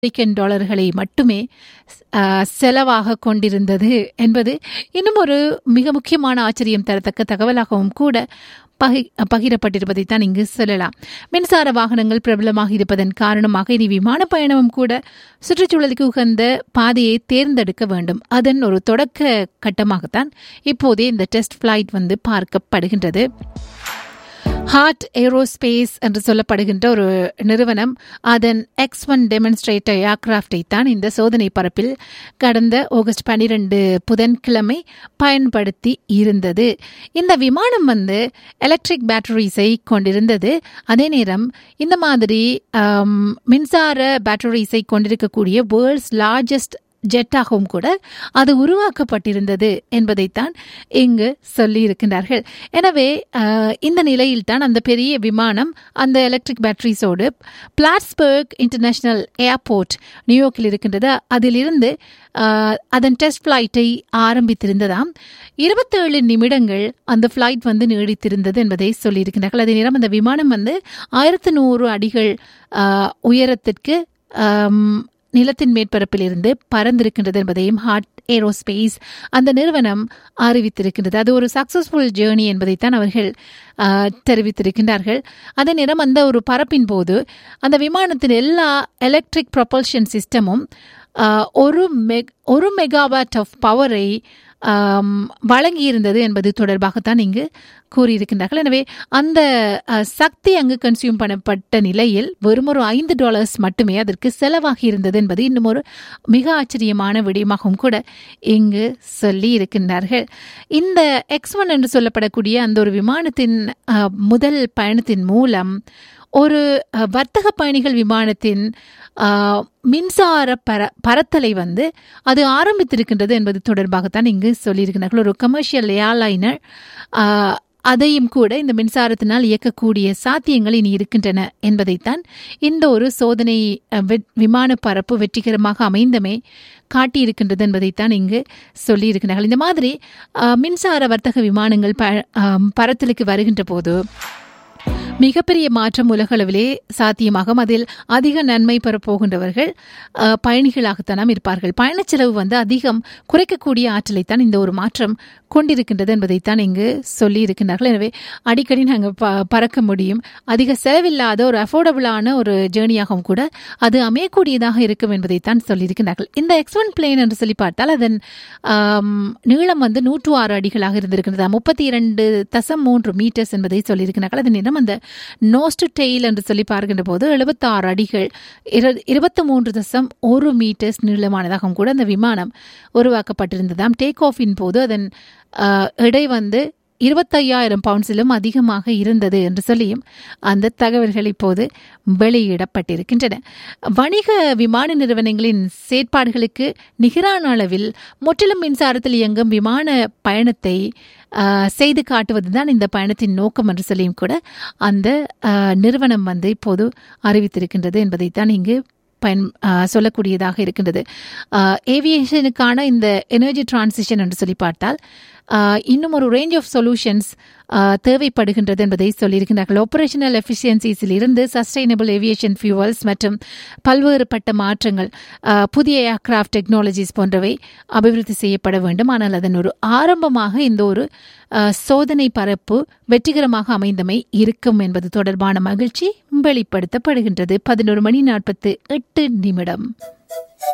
American டாலர்களை மட்டுமே அஹ், செலவாக கொண்டிருந்தது என்பது இன்னும் ஒரு மிக முக்கியமான ஆச்சரியம் தரத்தக்க தகவலாகவும் கூட பகி பகிரப்பட்டிருப்பதை தான் இங்கு சொல்லலாம் மின்சார வாகனங்கள் பிரபலமாக இருப்பதன் காரணமாக இனி விமான பயணமும் கூட சுற்றுச்சூழலுக்கு உகந்த பாதையை தேர்ந்தெடுக்க வேண்டும் அதன் ஒரு தொடக்க கட்டமாகத்தான் இப்போதே இந்த டெஸ்ட் ஃபிளைட் வந்து பார்க்கப்படுகின்றது ஹார்ட் ஏரோஸ்பேஸ் என்று சொல்லப்படுகின்ற ஒரு நிறுவனம் அதன் எக்ஸ் ஒன் டெமன்ஸ்ட்ரேட்டர் ஏர்கிராஃப்டை தான் இந்த சோதனை பரப்பில் கடந்த ஆகஸ்ட் பன்னிரண்டு புதன்கிழமை பயன்படுத்தி இருந்தது இந்த விமானம் வந்து எலக்ட்ரிக் பேட்டரிஸை கொண்டிருந்தது அதே நேரம் இந்த மாதிரி ஆம், மின்சார பேட்டரிஸை கொண்டிருக்கக்கூடிய வேர்ல்ட்ஸ் லார்ஜஸ்ட் ஜெட்டாகவும் கூட அது உருவாக்கப்பட்டிருந்தது என்பதைத்தான் இங்கு சொல்லியிருக்கின்றார்கள் எனவே அஹ், இந்த நிலையில்தான் அந்த பெரிய விமானம் அந்த எலக்ட்ரிக் பேட்டரிஸோடு பிளாட்ஸ்பர்க் இன்டர்நேஷனல் ஏர்போர்ட் நியூயார்க்கில் இருக்கின்றது அதிலிருந்து அஹ், அதன் டெஸ்ட் ஃப்ளைட்டை ஆரம்பித்திருந்ததாம் இருபத்தேழு நிமிடங்கள் அந்த ஃப்ளைட் வந்து நீடித்திருந்தது என்பதை சொல்லியிருக்கிறார்கள் அதே நேரம் அந்த விமானம் வந்து ஆயிரத்து நூறு அடிகள் அஹ், உயரத்திற்கு அம், நிலத்தின் மேற்பரப்பிலிருந்து பறந்திருக்கின்றது என்பதையும் ஹார்ட் ஏரோஸ்பேஸ் அந்த நிறுவனம் அறிவித்திருக்கின்றது அது ஒரு சக்சஸ்ஃபுல் ஜேர்னி என்பதைத்தான் அவர்கள் ஆஹ், தெரிவித்திருக்கின்றார்கள் அதே நேரம் அந்த ஒரு பறப்பின் போது அந்த விமானத்தின் எல்லா எலக்ட்ரிக் ப்ரொபல்ஷன் சிஸ்டமும் ஆஹ், ஒரு மெக் ஒரு மெகாவாட் ஆஃப் பவரை ஆம், வழங்கியிருந்தது என்பது தொடர்பாகத்தான் இங்கு கூறியிருக்கின்றார்கள் எனவே அந்த அஹ், சக்தி அங்கு கன்சியூம் பண்ணப்பட்ட நிலையில் வெறும் ஒரு ஐந்து டாலர்ஸ் மட்டுமே அதற்கு செலவாகி இருந்தது என்பது இன்னும் ஒரு மிக ஆச்சரியமான விடயமாகவும் கூட இங்கு சொல்லி இருக்கின்றார்கள் இந்த எக்ஸ் ஒன் என்று சொல்லப்படக்கூடிய அந்த ஒரு விமானத்தின் அஹ், முதல் பயணத்தின் மூலம் ஒரு அஹ், வர்த்தக பயணிகள் விமானத்தின் அஹ், மின்சார பர பறத்தலை வந்து அது ஆரம்பித்திருக்கின்றது என்பது தொடர்பாகத்தான் இங்கு சொல்லியிருக்கிறார்கள் ஒரு கமர்ஷியல் ஏர்லைனர் அதையும் கூட இந்த மின்சாரத்தினால் இயக்கக்கூடிய சாத்தியங்கள் இனி இருக்கின்றன என்பதைத்தான் இந்த ஒரு சோதனை அஹ், வெ- விமான பரப்பு வெற்றிகரமாக அமைந்தமே காட்டியிருக்கின்றது என்பதைத்தான் இங்கு சொல்லியிருக்கிறார்கள் இந்த மாதிரி அஹ், மின்சார வர்த்தக விமானங்கள் ப அஹ், பறத்தலுக்கு வருகின்ற போது மிகப்பெரிய மாற்றம் உலகளவிலே சாத்தியமாகும் அதில் அதிக நன்மை பெறப் போகின்றவர்கள் அஹ், பயணிகளாகத்தான் இருப்பார்கள் பயணச் செலவு வந்து அதிகம் குறைக்கக்கூடிய ஆற்றலைத்தான் இந்த ஒரு மாற்றம் கொண்டிருக்கின்றது என்பதைத்தான் இங்கு சொல்லி இருக்கின்றார்கள் எனவே அடிக்கடி நாங்கள் ப பறக்க முடியும் அதிக செலவில்லாத ஒரு அஃபோர்டபுளான ஒரு ஜேர்னியாகவும் கூட அது அமையக்கூடியதாக இருக்கும் என்பதைத்தான் சொல்லியிருக்கிறார்கள் இந்த எக்ஸ் ஒன் பிளேன் என்று சொல்லி பார்த்தால் அதன் ஆம், நீளம் வந்து நூற்று ஆறு அடிகளாக இருந்திருக்கின்றது முப்பத்தி இரண்டு தசம் மூன்று மீட்டர்ஸ் என்பதை சொல்லியிருக்கிறார்கள் அதன் நேரம் அந்த நோஸ் டு டெயில் என்று சொல்லி பார்க்கின்ற போது எழுபத்தாறு அடிகள் இருபத்தி மூன்று தசம் ஒரு மீட்டர்ஸ் நீளமானதாகவும் கூட அந்த விமானம் உருவாக்கப்பட்டிருந்ததாம் டேக் ஆஃபின் போது அதன் ஆஹ், எடை வந்து இருபத்தையாயிரம் பவுண்ட்ஸிலும் அதிகமாக இருந்தது என்று சொல்லியும் அந்த தகவல்கள் இப்போது வெளியிடப்பட்டிருக்கின்றன வணிக விமான நிறுவனங்களின் செயற்பாடுகளுக்கு நிகரான அளவில் முற்றிலும் மின்சாரத்தில் இயங்கும் விமான பயணத்தை ஆஹ், செய்து காட்டுவதுதான் இந்த பயணத்தின் நோக்கம் என்று சொல்லியும் கூட அந்த ஆஹ், நிறுவனம் வந்து இப்போது அறிவித்திருக்கின்றது என்பதைத்தான் இங்கு பயன் ஆஹ், சொல்லக்கூடியதாக இருக்கின்றது ஏவியேஷனுக்கான இந்த எனர்ஜி டிரான்சிஷன் என்று சொல்லி பார்த்தால் ஆஹ், இன்னும் ஒரு ரேஞ்ச் ஆஃப் சொல்யூஷன்ஸ் தேவைப்படுகின்றது என்பதை சொல்லியிருக்கிறார்கள் ஆபரேஷனல் எஃபிஷியன்சிஸில் இருந்து சஸ்டைனபிள் ஏவியேஷன் ஃபியூவல்ஸ் மற்றும் பல்வேறுபட்ட மாற்றங்கள் ஆஹ், புதிய ஏர்கிராஃப்ட் டெக்னாலஜிஸ் போன்றவை அபிவிருத்தி செய்யப்பட வேண்டும் ஆனால் அதன் ஒரு ஆரம்பமாக இந்த ஒரு ஆஹ், சோதனை பரப்பு வெற்றிகரமாக அமைந்தமை இருக்கும் என்பது தொடர்பான மகிழ்ச்சி வெளிப்படுத்தப்படுகின்றது பதினோரு மணி நாற்பத்து எட்டு நிமிடம்